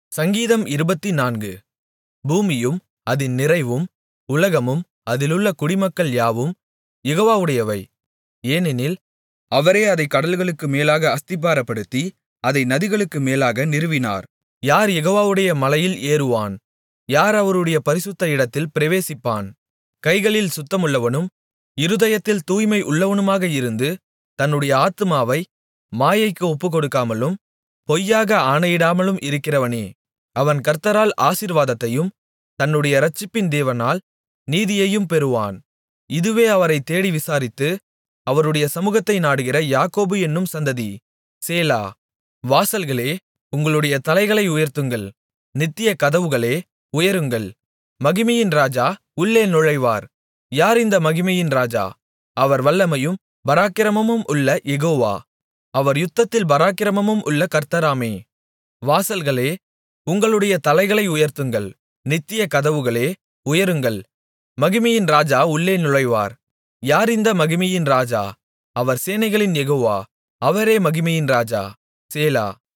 சங்கீதம் இருபத்துநான்கு பூமியும் அதின் நிறைவும் உலகமும் அதிலுள்ள குடிமக்கள் யாவும் யெகோவாவுடையவை ஏனெனில் அவரே அதைக் கடல்களுக்கு மேலாக அஸ்திபாரப்படுத்தி அதை நதிகளுக்கு மேலாக நிறுவினார் யார் யெகோவாவுடைய மலையில் ஏறுவான் யார் அவருடைய பரிசுத்த இடத்தில் பிரவேசிப்பான் கைகளில் சுத்தமுள்ளவனும் இருதயத்தில் தூய்மை உள்ளவனுமாக இருந்து தன்னுடைய ஆத்துமாவை மாயைக்கு ஒப்புக்கொடுக்காமலும் பொய்யாக ஆணையிடாமலும் இருக்கிறவனே அவன் கர்த்தரால் ஆசீர்வாதத்தையும் தன்னுடைய இரட்சிப்பின் தேவனால் நீதியையும் பெறுவான் இதுவே அவரைத் தேடி விசாரித்து அவருடைய சமுகத்தை நாடுகிற யாக்கோபு என்னும் சந்ததி சேலா வாசல்களே உங்களுடைய தலைகளை உயர்த்துங்கள் நித்திய கதவுகளே உயருங்கள் மகிமையின் ராஜா உள்ளே நுழைவார் யார் இந்த மகிமையின் ராஜா அவர் வல்லமையும் பராக்கிரமமும் உள்ள யெகோவா அவர் யுத்தத்தில் பராக்கிரமமும் உள்ள கர்த்தராமே வாசல்களே உங்களுடைய தலைகளை உயர்த்துங்கள் நித்திய கதவுகளே உயருங்கள் மகிமையின் ராஜா உள்ளே நுழைவார் யார் இந்த மகிமையின் ராஜா அவர் சேனைகளின் யெகோவா அவரே மகிமையின் ராஜா சேலா